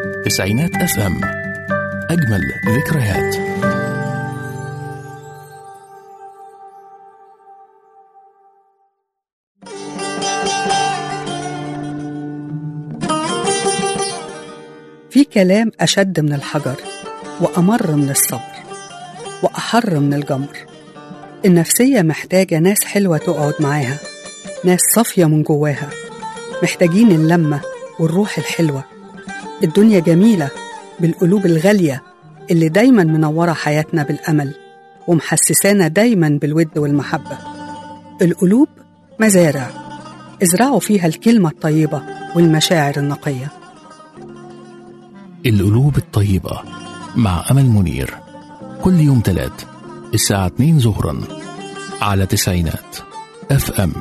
تسعينات اف ام اجمل ذكريات في كلام أشد من الحجر وأمر من الصبر وأحر من الجمر النفسية محتاجة ناس حلوة تقعد معاها ناس صافية من جواها محتاجين اللمة والروح الحلوة الدنيا جميلة بالقلوب الغالية اللي دايما منورة حياتنا بالأمل ومحسسانا دايما بالود والمحبة القلوب مزارع ازرعوا فيها الكلمة الطيبة والمشاعر النقية القلوب الطيبة مع أمل منير كل يوم تلات الساعة 2 ظهرا على تسعينات اف ام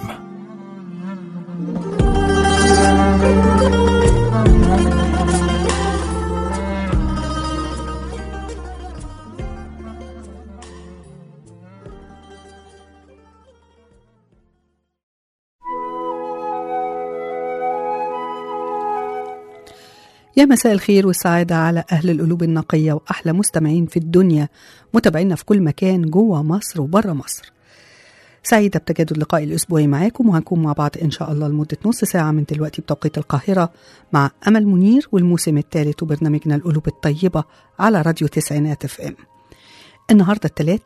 يا مساء الخير والسعادة على أهل القلوب النقية وأحلى مستمعين في الدنيا متابعينا في كل مكان جوه مصر وبره مصر سعيدة بتجدد اللقاء الأسبوعي معاكم وهنكون مع بعض إن شاء الله لمدة نص ساعة من دلوقتي بتوقيت القاهرة مع أمل منير والموسم الثالث وبرنامجنا القلوب الطيبة على راديو تسعينات اف ام النهاردة الثلاث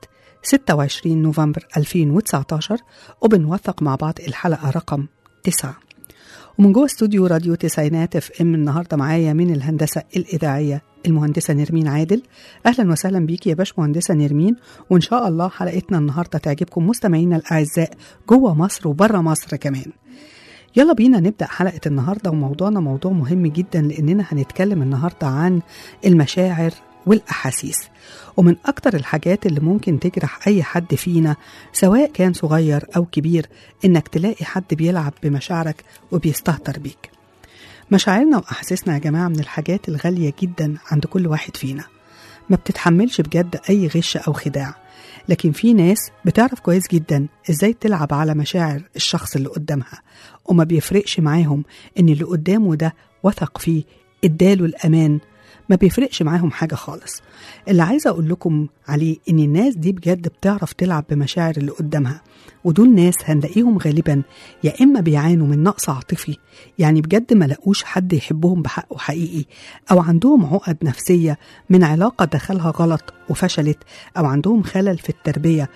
26 نوفمبر 2019 وبنوثق مع بعض الحلقة رقم 9 ومن جوه استوديو راديو تسعينات اف ام النهارده معايا من الهندسه الاذاعيه المهندسه نرمين عادل اهلا وسهلا بيكي يا باشمهندسه نرمين وان شاء الله حلقتنا النهارده تعجبكم مستمعينا الاعزاء جوه مصر وبره مصر كمان يلا بينا نبدا حلقه النهارده وموضوعنا موضوع مهم جدا لاننا هنتكلم النهارده عن المشاعر والاحاسيس ومن اكتر الحاجات اللي ممكن تجرح اي حد فينا سواء كان صغير او كبير انك تلاقي حد بيلعب بمشاعرك وبيستهتر بيك مشاعرنا واحاسيسنا يا جماعه من الحاجات الغاليه جدا عند كل واحد فينا ما بتتحملش بجد اي غش او خداع لكن في ناس بتعرف كويس جدا ازاي تلعب على مشاعر الشخص اللي قدامها وما بيفرقش معاهم ان اللي قدامه ده وثق فيه اداله الامان ما بيفرقش معاهم حاجة خالص اللي عايزة أقول لكم عليه إن الناس دي بجد بتعرف تلعب بمشاعر اللي قدامها ودول ناس هنلاقيهم غالبا يا إما بيعانوا من نقص عاطفي يعني بجد ما لقوش حد يحبهم بحقه حقيقي أو عندهم عقد نفسية من علاقة دخلها غلط وفشلت أو عندهم خلل في التربية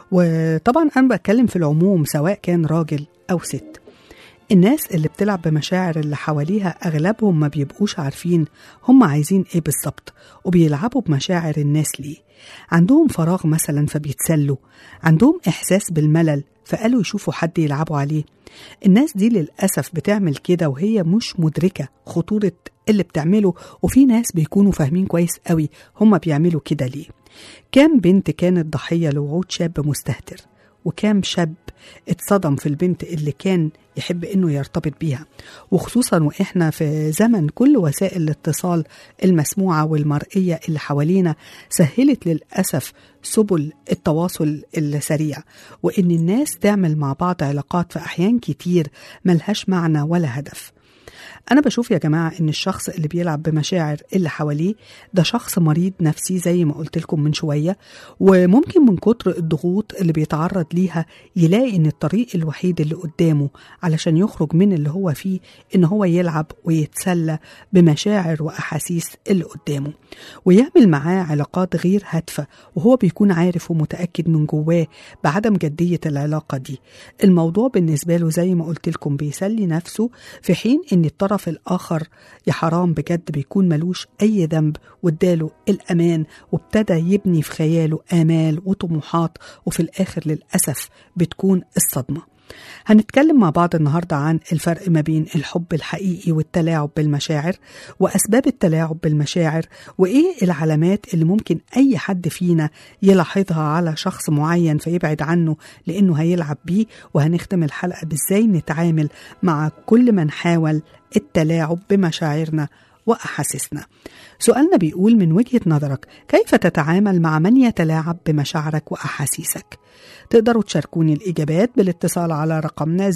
وطبعا أنا بتكلم في العموم سواء كان راجل أو ست الناس اللي بتلعب بمشاعر اللي حواليها أغلبهم ما بيبقوش عارفين هم عايزين إيه بالظبط وبيلعبوا بمشاعر الناس ليه عندهم فراغ مثلا فبيتسلوا عندهم إحساس بالملل فقالوا يشوفوا حد يلعبوا عليه الناس دي للأسف بتعمل كده وهي مش مدركة خطورة اللي بتعمله وفي ناس بيكونوا فاهمين كويس قوي هم بيعملوا كده ليه كام بنت كانت ضحية لوعود شاب مستهتر وكام شاب اتصدم في البنت اللي كان يحب انه يرتبط بيها وخصوصا واحنا في زمن كل وسائل الاتصال المسموعه والمرئيه اللي حوالينا سهلت للاسف سبل التواصل السريع وان الناس تعمل مع بعض علاقات في احيان كتير ملهاش معنى ولا هدف أنا بشوف يا جماعة إن الشخص اللي بيلعب بمشاعر اللي حواليه ده شخص مريض نفسي زي ما قلت لكم من شوية وممكن من كتر الضغوط اللي بيتعرض ليها يلاقي إن الطريق الوحيد اللي قدامه علشان يخرج من اللي هو فيه إن هو يلعب ويتسلى بمشاعر وأحاسيس اللي قدامه ويعمل معاه علاقات غير هادفة وهو بيكون عارف ومتأكد من جواه بعدم جدية العلاقة دي الموضوع بالنسبة له زي ما قلت لكم بيسلي نفسه في حين إن الطرف الآخر يا حرام بجد بيكون ملوش أي ذنب واداله الأمان وابتدى يبني في خياله آمال وطموحات وفي الآخر للأسف بتكون الصدمة هنتكلم مع بعض النهاردة عن الفرق ما بين الحب الحقيقي والتلاعب بالمشاعر وأسباب التلاعب بالمشاعر وإيه العلامات اللي ممكن أي حد فينا يلاحظها على شخص معين فيبعد عنه لأنه هيلعب بيه وهنختم الحلقة بإزاي نتعامل مع كل من حاول التلاعب بمشاعرنا وأحاسيسنا سؤالنا بيقول من وجهة نظرك كيف تتعامل مع من يتلاعب بمشاعرك وأحاسيسك تقدروا تشاركوني الإجابات بالاتصال على رقمنا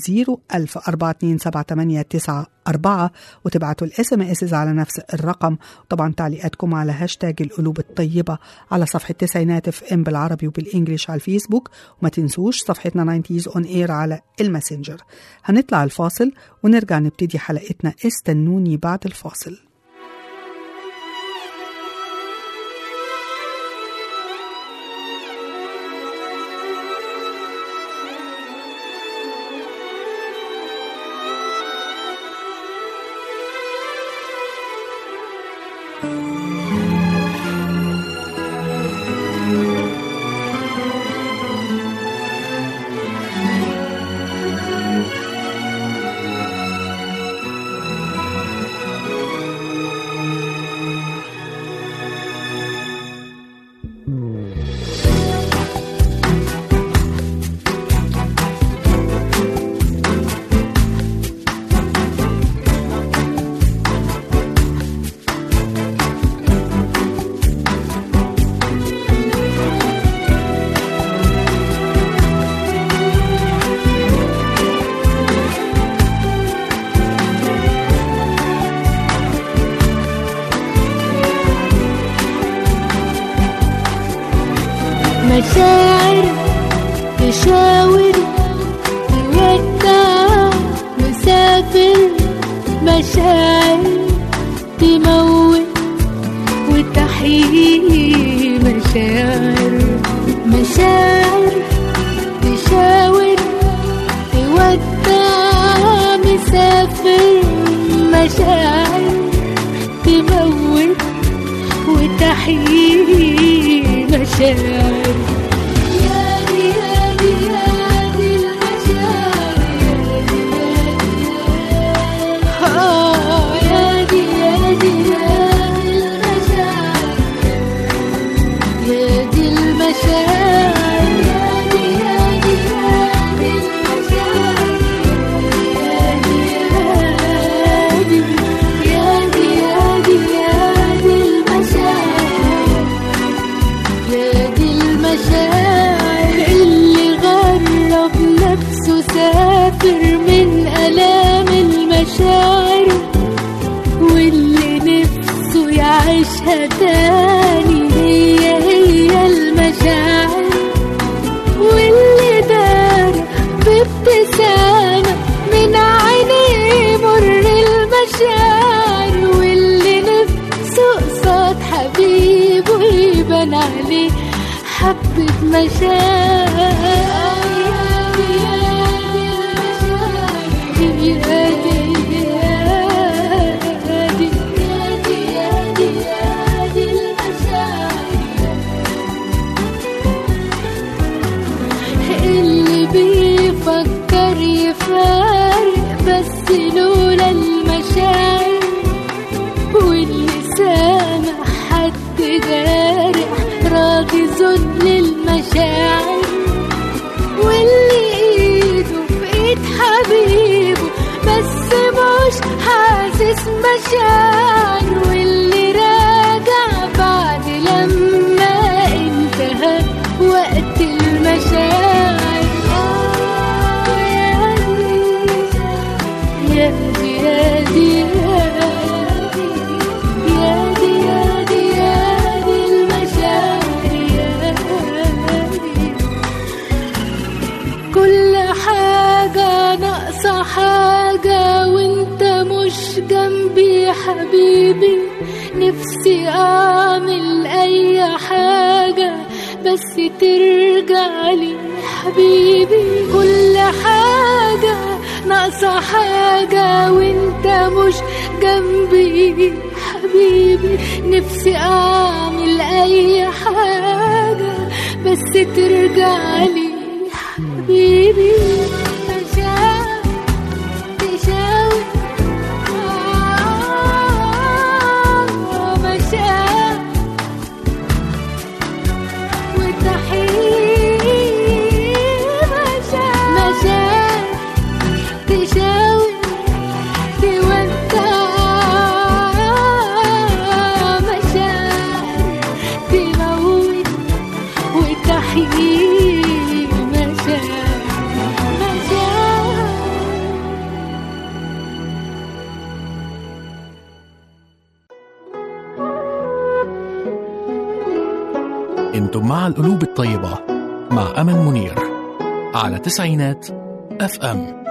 010427894 وتبعتوا الاس ام اس على نفس الرقم طبعا تعليقاتكم على هاشتاج القلوب الطيبة على صفحة تسعينات اف ام بالعربي وبالانجليش على الفيسبوك وما تنسوش صفحتنا 90 اون اير على الماسنجر هنطلع الفاصل ونرجع نبتدي حلقتنا استنوني بعد الفاصل مشاعر تشاور تودع مسافر مشاعر تموت وتحيي مشاعر مشاعر تشاور تودع مسافر مشاعر تموت وتحيي مشاعر يا دي يا دي يا دي المشاعر آه يا دي يا دي يا دي المشاعر يا دي المشاعر يا دي يا دي يا دي المشاعر يا دي يا دي يا دي يا دي يا دي المشاعر يا دي المشاعر اللي غرب نفسه سافر من آلام المشاعر واللي نفسه يعيشها تاني هي هي المشاعر واللي دار بابتسامة من عينيه مر المشاعر واللي نفسه قصاد حبيبه يبان عليه حبة مشاعر اللي بيفكر يفارق بس لولا المشاعر واللي سامع حد جارح راضي ذل المشاعر واللي ايده في ايد حبيبه بس مش حاسس مشاعر واللي راجع بعد لما انتهى وقت المشاعر آه يا دي يا دي يا دي يا دي يا دي يا دي المشاعر يا دي كل حاجة ناقصة حاجة وانت مش جنبي حبيبي نفسي اعمل اي حاجة بس ترجع لي حبيبي كل حاجة ناقصة حاجة وانت مش جنبي حبيبي نفسي اعمل اي حاجة بس ترجع لي حبيبي مشاعر تشاور آه، مشاعر وتحيي مشاعر مشاعر تشاور تودع أنتم مع القلوب الطيبة مع أمل منير على تسعينات اف ام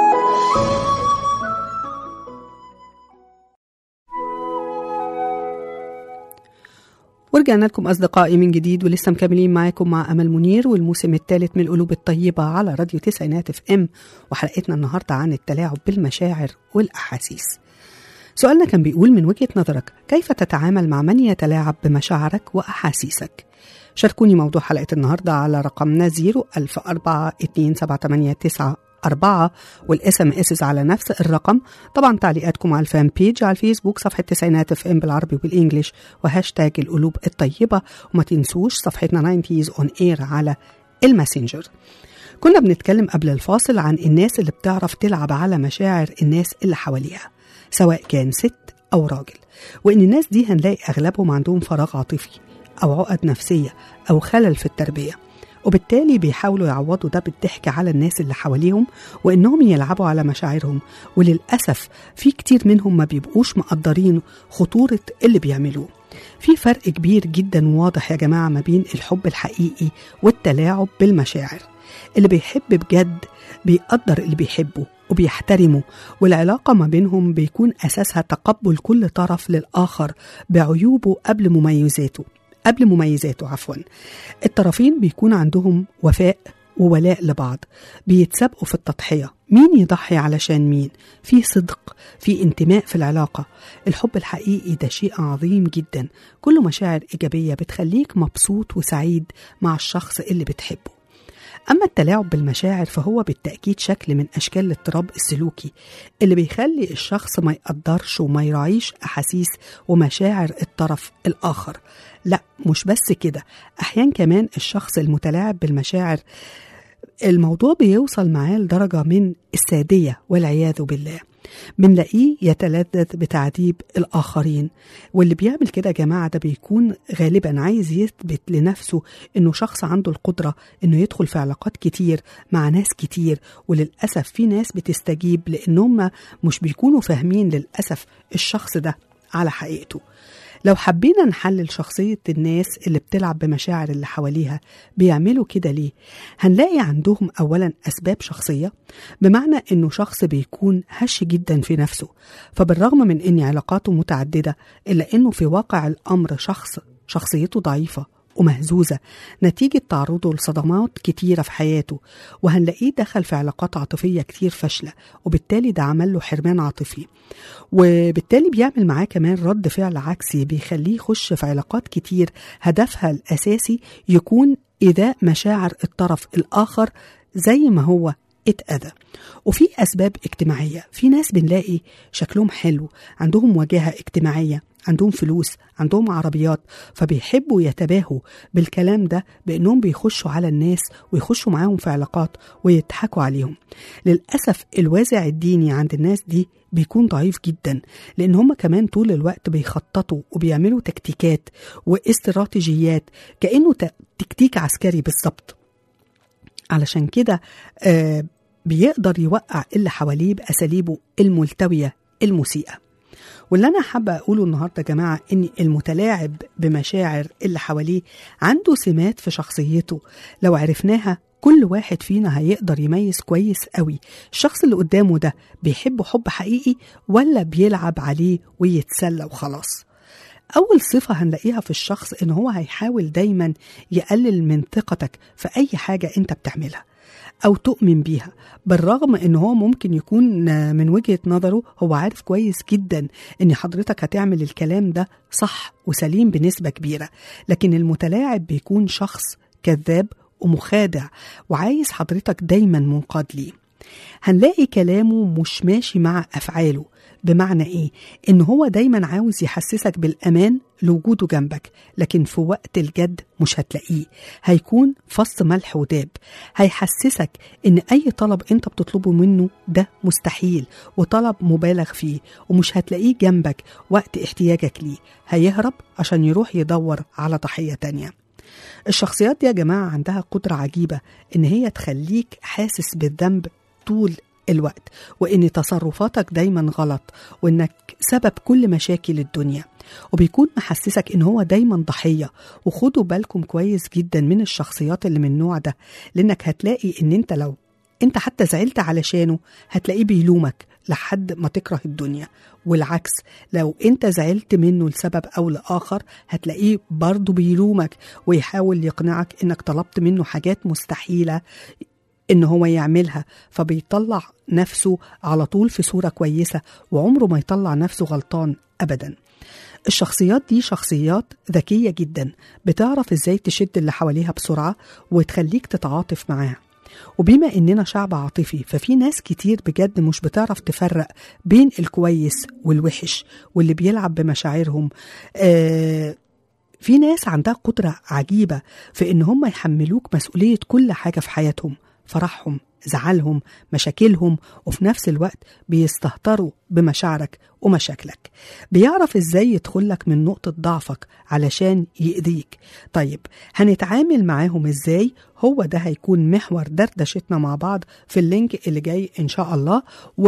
ورجعنا لكم أصدقائي من جديد ولسه مكملين معاكم مع أمل منير والموسم الثالث من القلوب الطيبة على راديو تسعينات اف ام وحلقتنا النهاردة عن التلاعب بالمشاعر والأحاسيس سؤالنا كان بيقول من وجهة نظرك كيف تتعامل مع من يتلاعب بمشاعرك وأحاسيسك شاركوني موضوع حلقة النهاردة على رقمنا 0 أربعة والاس ام اس على نفس الرقم طبعا تعليقاتكم على الفان بيج على الفيسبوك صفحة تسعينات اف ام بالعربي والانجليش وهاشتاج القلوب الطيبة وما تنسوش صفحتنا 90s اون اير على الماسنجر كنا بنتكلم قبل الفاصل عن الناس اللي بتعرف تلعب على مشاعر الناس اللي حواليها سواء كان ست أو راجل وإن الناس دي هنلاقي أغلبهم عندهم فراغ عاطفي أو عقد نفسية أو خلل في التربية وبالتالي بيحاولوا يعوضوا ده بالضحك على الناس اللي حواليهم وإنهم يلعبوا على مشاعرهم وللأسف في كتير منهم ما بيبقوش مقدرين خطورة اللي بيعملوه في فرق كبير جدا واضح يا جماعة ما بين الحب الحقيقي والتلاعب بالمشاعر اللي بيحب بجد بيقدر اللي بيحبه وبيحترمه والعلاقة ما بينهم بيكون أساسها تقبل كل طرف للآخر بعيوبه قبل مميزاته قبل مميزاته عفوا الطرفين بيكون عندهم وفاء وولاء لبعض بيتسابقوا في التضحية مين يضحي علشان مين في صدق في انتماء في العلاقة الحب الحقيقي ده شيء عظيم جدا كله مشاعر إيجابية بتخليك مبسوط وسعيد مع الشخص اللي بتحبه أما التلاعب بالمشاعر فهو بالتأكيد شكل من أشكال الاضطراب السلوكي اللي بيخلي الشخص ما يقدرش وما يراعيش أحاسيس ومشاعر الطرف الآخر لا مش بس كده أحيان كمان الشخص المتلاعب بالمشاعر الموضوع بيوصل معاه لدرجة من السادية والعياذ بالله بنلاقيه يتلذذ بتعذيب الآخرين واللي بيعمل كده يا جماعة ده بيكون غالبا عايز يثبت لنفسه إنه شخص عنده القدرة إنه يدخل في علاقات كتير مع ناس كتير وللأسف في ناس بتستجيب لأنهم مش بيكونوا فاهمين للأسف الشخص ده على حقيقته لو حبينا نحلل شخصية الناس اللي بتلعب بمشاعر اللي حواليها بيعملوا كده ليه؟ هنلاقي عندهم أولا أسباب شخصية بمعنى إنه شخص بيكون هش جدا في نفسه فبالرغم من إن علاقاته متعددة إلا إنه في واقع الأمر شخص شخصيته ضعيفة ومهزوزة نتيجة تعرضه لصدمات كتيرة في حياته وهنلاقيه دخل في علاقات عاطفية كتير فاشلة وبالتالي ده عمل له حرمان عاطفي وبالتالي بيعمل معاه كمان رد فعل عكسي بيخليه يخش في علاقات كتير هدفها الأساسي يكون إيذاء مشاعر الطرف الآخر زي ما هو اتأذى وفي أسباب اجتماعية في ناس بنلاقي شكلهم حلو عندهم وجاهة اجتماعية عندهم فلوس عندهم عربيات فبيحبوا يتباهوا بالكلام ده بانهم بيخشوا على الناس ويخشوا معاهم في علاقات ويضحكوا عليهم للاسف الوازع الديني عند الناس دي بيكون ضعيف جدا لان هم كمان طول الوقت بيخططوا وبيعملوا تكتيكات واستراتيجيات كانه تكتيك عسكري بالظبط علشان كده آه بيقدر يوقع اللي حواليه باساليبه الملتويه المسيئه واللي انا حابه اقوله النهارده يا جماعه ان المتلاعب بمشاعر اللي حواليه عنده سمات في شخصيته لو عرفناها كل واحد فينا هيقدر يميز كويس قوي الشخص اللي قدامه ده بيحبه حب حقيقي ولا بيلعب عليه ويتسلى وخلاص أول صفة هنلاقيها في الشخص إن هو هيحاول دايما يقلل من ثقتك في أي حاجة أنت بتعملها أو تؤمن بيها بالرغم إن هو ممكن يكون من وجهة نظره هو عارف كويس جدا إن حضرتك هتعمل الكلام ده صح وسليم بنسبة كبيرة لكن المتلاعب بيكون شخص كذاب ومخادع وعايز حضرتك دايما منقاد ليه هنلاقي كلامه مش ماشي مع أفعاله بمعنى إيه؟ إن هو دايما عاوز يحسسك بالأمان لوجوده جنبك لكن في وقت الجد مش هتلاقيه هيكون فص ملح وداب هيحسسك إن أي طلب أنت بتطلبه منه ده مستحيل وطلب مبالغ فيه ومش هتلاقيه جنبك وقت احتياجك ليه هيهرب عشان يروح يدور على ضحية تانية الشخصيات دي يا جماعة عندها قدرة عجيبة إن هي تخليك حاسس بالذنب طول الوقت وإن تصرفاتك دايما غلط وإنك سبب كل مشاكل الدنيا وبيكون محسسك إن هو دايما ضحية وخدوا بالكم كويس جدا من الشخصيات اللي من النوع ده لأنك هتلاقي إن أنت لو أنت حتى زعلت علشانه هتلاقيه بيلومك لحد ما تكره الدنيا والعكس لو انت زعلت منه لسبب او لاخر هتلاقيه برضه بيلومك ويحاول يقنعك انك طلبت منه حاجات مستحيله ان هو يعملها فبيطلع نفسه على طول في صوره كويسه وعمره ما يطلع نفسه غلطان ابدا الشخصيات دي شخصيات ذكيه جدا بتعرف ازاي تشد اللي حواليها بسرعه وتخليك تتعاطف معاها وبما اننا شعب عاطفي ففي ناس كتير بجد مش بتعرف تفرق بين الكويس والوحش واللي بيلعب بمشاعرهم آه في ناس عندها قدرة عجيبة في إن هم يحملوك مسؤولية كل حاجة في حياتهم فرحهم زعلهم مشاكلهم وفي نفس الوقت بيستهتروا بمشاعرك ومشاكلك بيعرف ازاي يدخلك من نقطة ضعفك علشان يأذيك طيب هنتعامل معاهم ازاي هو ده هيكون محور دردشتنا مع بعض في اللينك اللي جاي ان شاء الله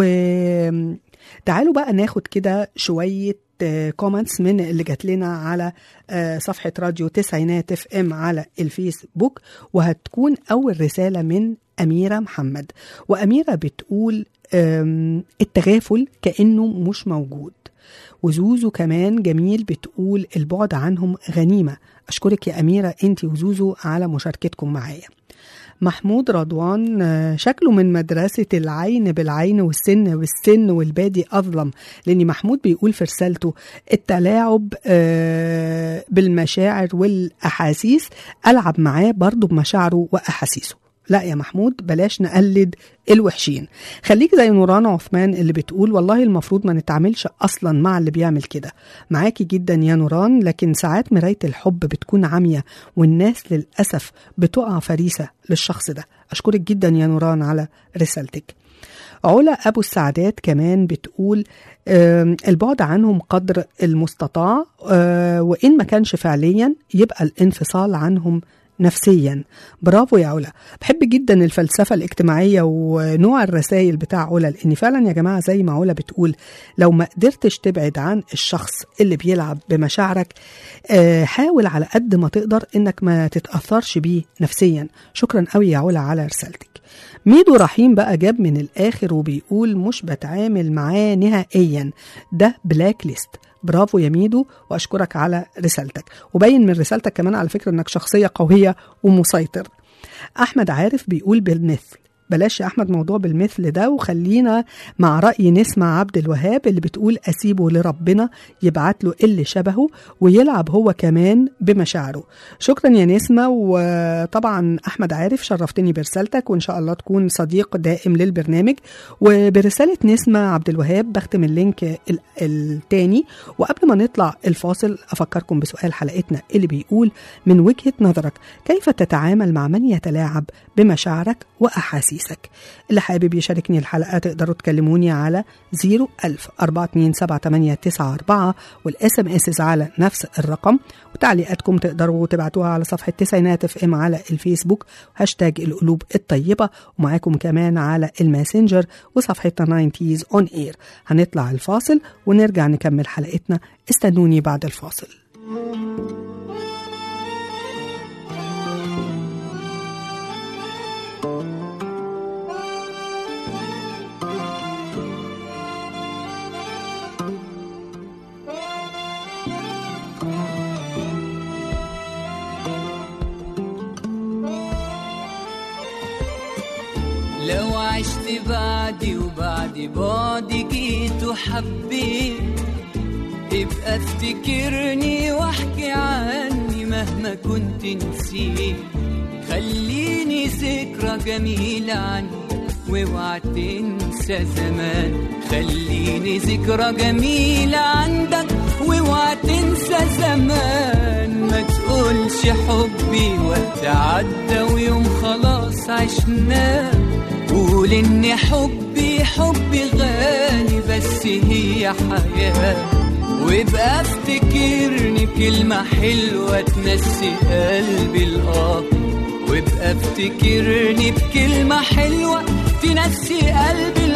وتعالوا بقى ناخد كده شوية كومنتس من اللي جات لنا على آه، صفحة راديو تسعينات اف ام على الفيسبوك وهتكون أول رسالة من أميرة محمد وأميرة بتقول آم، التغافل كأنه مش موجود وزوزو كمان جميل بتقول البعد عنهم غنيمة أشكرك يا أميرة أنت وزوزو على مشاركتكم معايا محمود رضوان آه، شكله من مدرسة العين بالعين والسن بالسن والبادي أظلم لأن محمود بيقول في رسالته التلاعب آه، بالمشاعر والأحاسيس ألعب معاه برضه بمشاعره وأحاسيسه لا يا محمود بلاش نقلد الوحشين خليك زي نوران عثمان اللي بتقول والله المفروض ما نتعاملش اصلا مع اللي بيعمل كده معاكي جدا يا نوران لكن ساعات مرايه الحب بتكون عاميه والناس للاسف بتقع فريسه للشخص ده اشكرك جدا يا نوران على رسالتك علا أبو السعدات كمان بتقول آم، البعد عنهم قدر المستطاع آه، وإن ما كانش فعليا يبقى الانفصال عنهم نفسيا برافو يا علا بحب جدا الفلسفة الاجتماعية ونوع الرسائل بتاع علا لأن فعلا يا جماعة زي ما علا بتقول لو ما قدرتش تبعد عن الشخص اللي بيلعب بمشاعرك آه، حاول على قد ما تقدر انك ما تتأثرش بيه نفسيا شكرا قوي يا علا على رسالتك ميدو رحيم بقى جاب من الآخر وبيقول مش بتعامل معاه نهائيا ده بلاك ليست برافو يا ميدو واشكرك على رسالتك وبين من رسالتك كمان على فكره انك شخصيه قويه ومسيطر احمد عارف بيقول بالمثل بلاش يا احمد موضوع بالمثل ده وخلينا مع راي نسمع عبد الوهاب اللي بتقول اسيبه لربنا يبعت له اللي شبهه ويلعب هو كمان بمشاعره شكرا يا نسمه وطبعا احمد عارف شرفتني برسالتك وان شاء الله تكون صديق دائم للبرنامج وبرساله نسمه عبد الوهاب بختم اللينك ال- التاني وقبل ما نطلع الفاصل افكركم بسؤال حلقتنا اللي بيقول من وجهه نظرك كيف تتعامل مع من يتلاعب بمشاعرك واحاسيسك اللي حابب يشاركني الحلقه تقدروا تكلموني على 01000 427 والاس ام اس على نفس الرقم وتعليقاتكم تقدروا تبعتوها على صفحه تسعينات اف ام على الفيسبوك هاشتاج القلوب الطيبه ومعاكم كمان على الماسنجر وصفحتنا 90 اون اير هنطلع الفاصل ونرجع نكمل حلقتنا استنوني بعد الفاصل لو عشت بعدي وبعد بعدي جيت وحبيت ابقى افتكرني واحكي عني مهما كنت نسيت خليني ذكرى جميلة عني واوعى تنسى زمان خليني ذكرى جميلة عندك واوعى تنسى زمان ما تقولش حبي وقت عدى ويوم خلاص عشناه قول ان حبي حبي غالي بس هي حياة وابقى افتكرني بكلمة حلوة تنسي قلبي الآه وابقى افتكرني بكلمة حلوة تنسي قلبي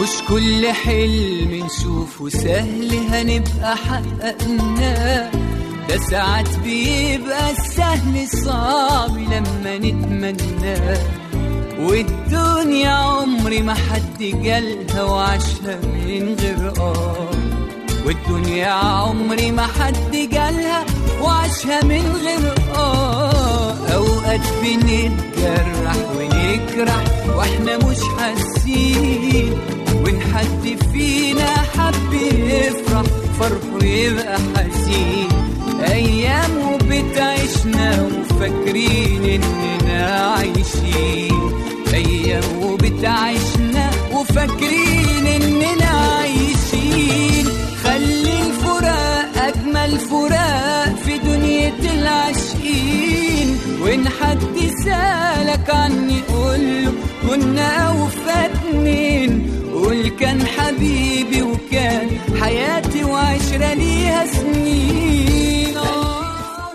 مش كل حلم نشوفه سهل هنبقى حققناه ده ساعات بيبقى السهل صعب لما نتمناه والدنيا عمري ما حد جالها وعاشها من غير اه والدنيا عمري ما حد جالها وعاشها من غير اه اوقات بنتجرح ونجرح واحنا مش حاسين وان حد فينا حب يفرح فرحه يبقى حزين ايام وبتعيشنا وفاكرين اننا عايشين ايام وبتعيشنا وفاكرين اننا عايشين خلي الفراق اجمل فراق في دنيا العاشقين وان حد سالك عني قوله كنا اوفى اتنين قول كان حبيبي وكان حياتي وعشرة ليها سنين آه.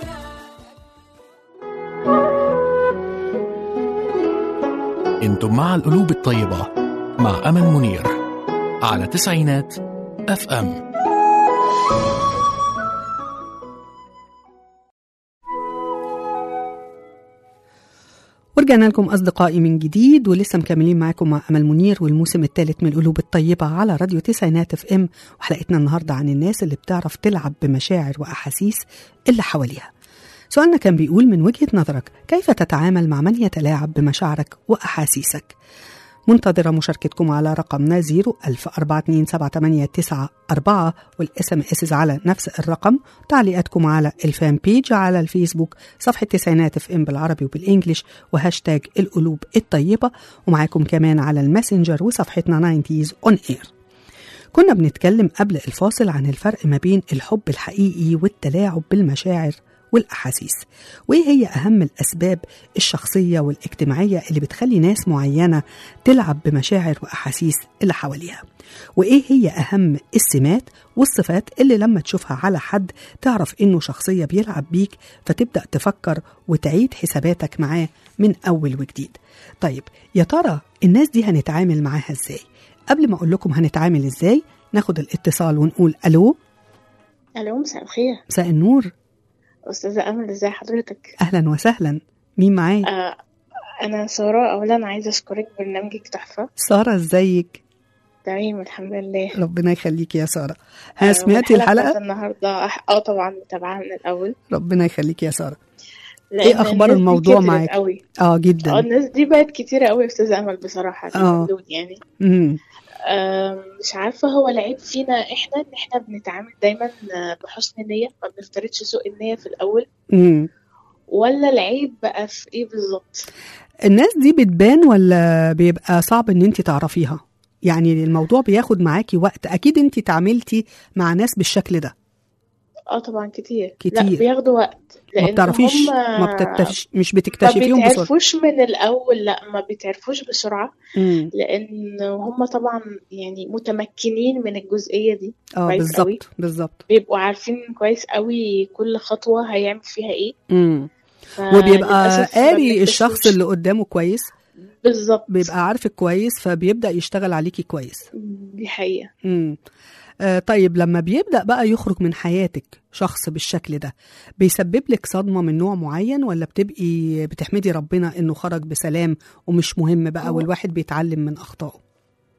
انتم مع القلوب الطيبة مع أمل منير على تسعينات اف ام ورجعنا لكم أصدقائي من جديد ولسه مكملين معاكم مع أمل منير والموسم الثالث من القلوب الطيبة على راديو تسعينات اف ام وحلقتنا النهاردة عن الناس اللي بتعرف تلعب بمشاعر وأحاسيس اللي حواليها سؤالنا كان بيقول من وجهة نظرك كيف تتعامل مع من يتلاعب بمشاعرك وأحاسيسك منتظرة مشاركتكم على رقمنا 0 والاس ام اس على نفس الرقم تعليقاتكم على الفان بيج على الفيسبوك صفحة تسعينات اف ام بالعربي وبالانجلش وهاشتاج القلوب الطيبة ومعاكم كمان على الماسنجر وصفحتنا 90s اون اير كنا بنتكلم قبل الفاصل عن الفرق ما بين الحب الحقيقي والتلاعب بالمشاعر والأحاسيس وإيه هي أهم الأسباب الشخصية والاجتماعية اللي بتخلي ناس معينة تلعب بمشاعر وأحاسيس اللي حواليها وإيه هي أهم السمات والصفات اللي لما تشوفها على حد تعرف إنه شخصية بيلعب بيك فتبدأ تفكر وتعيد حساباتك معاه من أول وجديد طيب يا ترى الناس دي هنتعامل معاها إزاي قبل ما أقول لكم هنتعامل إزاي ناخد الاتصال ونقول ألو الو مساء الخير مساء النور استاذه امل ازي حضرتك اهلا وسهلا مين معايا آه انا ساره اولا عايزه اشكرك برنامجك تحفه ساره ازيك تمام الحمد لله ربنا يخليكي يا ساره ها آه، سمعتي والحلقة الحلقه بتاعت النهارده أح- اه طبعا متابعاها من الاول ربنا يخليكي يا ساره لأن إيه أخبار الناس دي الموضوع كترت معاك؟ قوي اه اه جدا الناس دي بقت كتيرة قوي يا استاذه امل بصراحه آه. اليومين دول يعني امم آم، مش عارفه هو العيب فينا احنا ان احنا بنتعامل دايما آه، بحسن نيه ما بنفترضش سوء النيه في الاول امم ولا العيب بقى في ايه بالظبط الناس دي بتبان ولا بيبقى صعب ان انت تعرفيها يعني الموضوع بياخد معاكي وقت اكيد انت تعاملتي مع ناس بالشكل ده اه طبعا كتير كتير. لا بياخدوا وقت ما لان بتعرفيش هم ما بتكتش مش ما بتكتشفيهم بسرعه بيتعرفوش من الأول لا ما بيتعرفوش بسرعة امم لأن هم طبعا يعني متمكنين من الجزئية دي اه كويس قوي. بالظبط بالظبط بيبقوا عارفين كويس قوي كل خطوة هيعمل فيها ايه امم ف- وبيبقى للأسف ما قاري الشخص بنكتشفوش. اللي قدامه كويس بالظبط بيبقى عارفك كويس فبيبدأ يشتغل عليكي كويس دي حقيقة امم آه طيب لما بيبدأ بقى يخرج من حياتك شخص بالشكل ده بيسبب لك صدمة من نوع معين ولا بتبقي بتحمدي ربنا انه خرج بسلام ومش مهم بقى هو- والواحد بيتعلم من أخطائه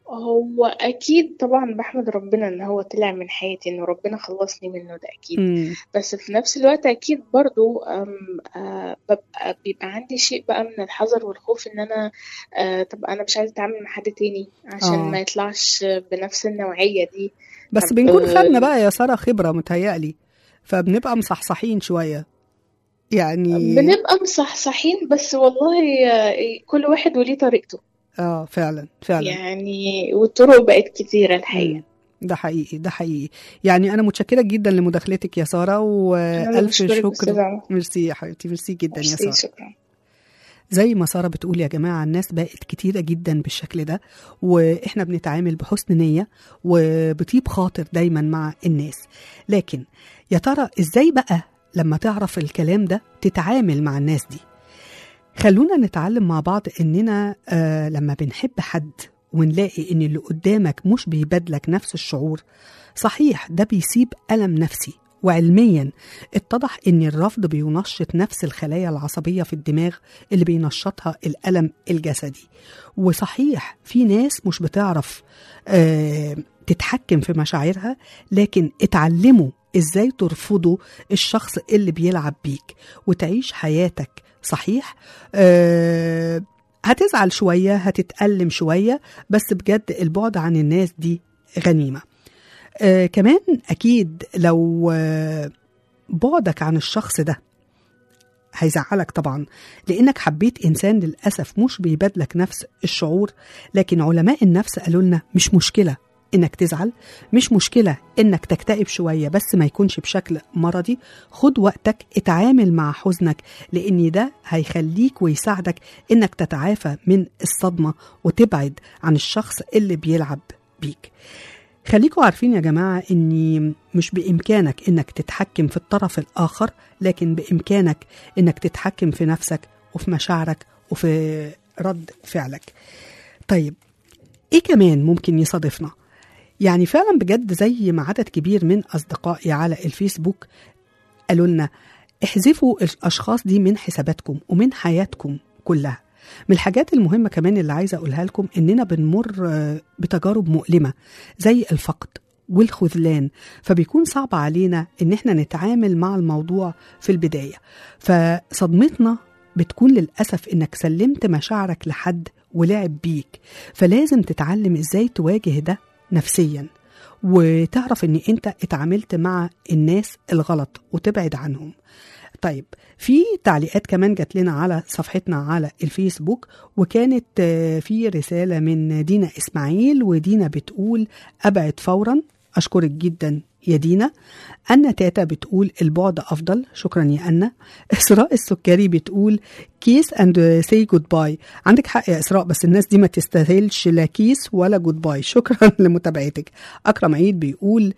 هو أكيد طبعا بحمد ربنا إن هو طلع من حياتي إنه ربنا خلصني منه ده أكيد امم بس في نفس الوقت أكيد برضو أم آه ببقى بيبقى عندي شيء بقى من الحذر والخوف إن أنا آه طب أنا مش عايزة أتعامل مع حد تاني عشان آه. ما يطلعش بنفس النوعية دي بس طب، بنكون آه، خدنا بقى يا سارة خبرة متهيألي فبنبقى مصحصحين شوية يعني بنبقى مصحصحين بس والله آه، كل واحد وليه طريقته اه فعلا فعلا يعني والطرق بقت كتيرة الحقيقة مم. ده حقيقي ده حقيقي يعني انا متشكره جدا لمداخلتك يا ساره أنا والف بشكرك شكر أستاذة عمر. ميرسي يا حبيبتي ميرسي جدا يا ميرسي، ساره شكرا زي ما ساره بتقول يا جماعه الناس بقت كتيره جدا بالشكل ده واحنا بنتعامل بحسن نيه وبطيب خاطر دايما مع الناس لكن يا ترى ازاي بقى لما تعرف الكلام ده تتعامل مع الناس دي خلونا نتعلم مع بعض اننا آه لما بنحب حد ونلاقي إن اللي قدامك مش بيبادلك نفس الشعور صحيح ده بيسيب ألم نفسي وعلميا اتضح ان الرفض بينشط نفس الخلايا العصبيه في الدماغ اللي بينشطها الالم الجسدي وصحيح في ناس مش بتعرف آه تتحكم في مشاعرها لكن اتعلموا ازاي ترفضوا الشخص اللي بيلعب بيك وتعيش حياتك صحيح آه هتزعل شويه هتتألم شويه بس بجد البعد عن الناس دي غنيمه آه كمان اكيد لو آه بعدك عن الشخص ده هيزعلك طبعا لانك حبيت انسان للاسف مش بيبادلك نفس الشعور لكن علماء النفس قالوا لنا مش مشكله انك تزعل مش مشكله انك تكتئب شويه بس ما يكونش بشكل مرضي خد وقتك اتعامل مع حزنك لان ده هيخليك ويساعدك انك تتعافى من الصدمه وتبعد عن الشخص اللي بيلعب بيك خليكوا عارفين يا جماعة إن مش بإمكانك إنك تتحكم في الطرف الآخر لكن بإمكانك إنك تتحكم في نفسك وفي مشاعرك وفي رد فعلك طيب إيه كمان ممكن يصادفنا؟ يعني فعلا بجد زي ما عدد كبير من أصدقائي على الفيسبوك قالوا لنا احذفوا الأشخاص دي من حساباتكم ومن حياتكم كلها من الحاجات المهمة كمان اللي عايزة أقولها لكم إننا بنمر آه، بتجارب مؤلمة زي الفقد والخذلان فبيكون صعب علينا إن إحنا نتعامل مع الموضوع في البداية فصدمتنا بتكون للأسف إنك سلمت مشاعرك لحد ولعب بيك فلازم تتعلم إزاي تواجه ده نفسيا وتعرف إن أنت اتعاملت مع الناس الغلط وتبعد عنهم طيب في تعليقات كمان جات لنا على صفحتنا على الفيسبوك وكانت آه، في رسالة من دينا إسماعيل ودينا بتقول أبعد فورا أشكرك جدا يا دينا أنا تاتا بتقول البعد أفضل شكرا يا أنا إسراء السكري بتقول كيس اند سي جود باي عندك حق يا إسراء بس الناس دي ما تستاهلش لا كيس ولا جود باي شكرا لمتابعتك أكرم عيد بيقول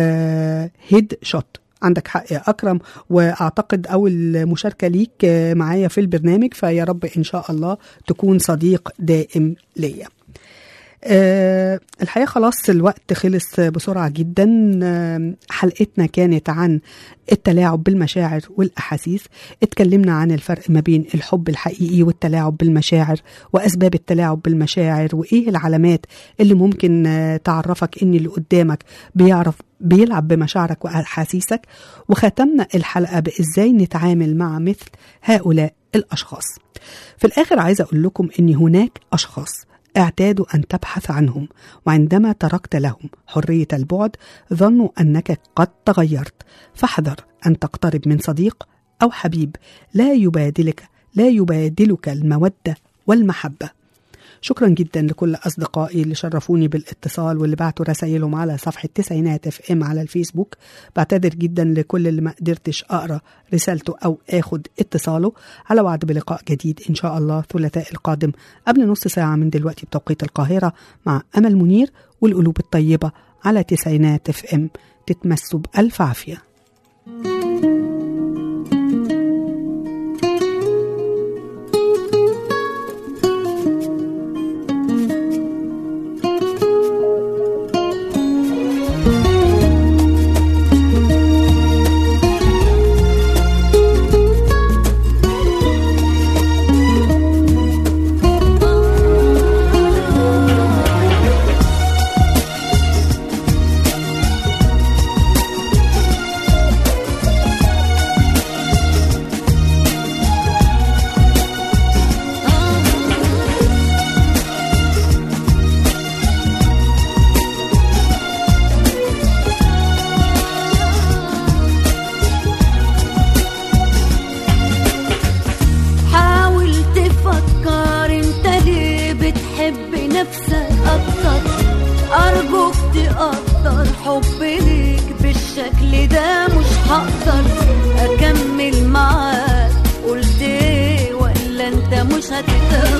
آه هيد شوت عندك حق يا أكرم وأعتقد أول مشاركة ليك آه، معايا في البرنامج فيا رب إن شاء الله تكون صديق دائم ليا أه الحقيقة خلاص الوقت خلص بسرعة جدا آه، حلقتنا كانت عن التلاعب بالمشاعر والأحاسيس اتكلمنا عن الفرق ما بين الحب الحقيقي والتلاعب بالمشاعر وأسباب التلاعب بالمشاعر وإيه العلامات اللي ممكن آه، تعرفك إن اللي قدامك بيعرف بيلعب بمشاعرك وأحاسيسك وختمنا الحلقة بإزاي نتعامل مع مثل هؤلاء الأشخاص في الآخر عايزة أقول لكم إن هناك أشخاص اعتادوا أن تبحث عنهم وعندما تركت لهم حرية البعد ظنوا أنك قد تغيرت فاحذر أن تقترب من صديق أو حبيب لا يبادلك لا يبادلك المودة والمحبة شكرا جدا لكل أصدقائي اللي شرفوني بالاتصال واللي بعتوا رسائلهم على صفحة تسعينات اف ام على الفيسبوك بعتذر جدا لكل اللي ما قدرتش أقرأ رسالته أو آخد اتصاله على وعد بلقاء جديد إن شاء الله الثلاثاء القادم قبل نص ساعة من دلوقتي بتوقيت القاهرة مع أمل منير والقلوب الطيبة على تسعينات اف ام تتمسوا بألف عافية حاول تفكر انت ليه بتحب نفسك اكتر ارجوك تقدر حبي ليك بالشكل ده مش هقدر اكمل معاك قلت ايه ولا انت مش هتقدر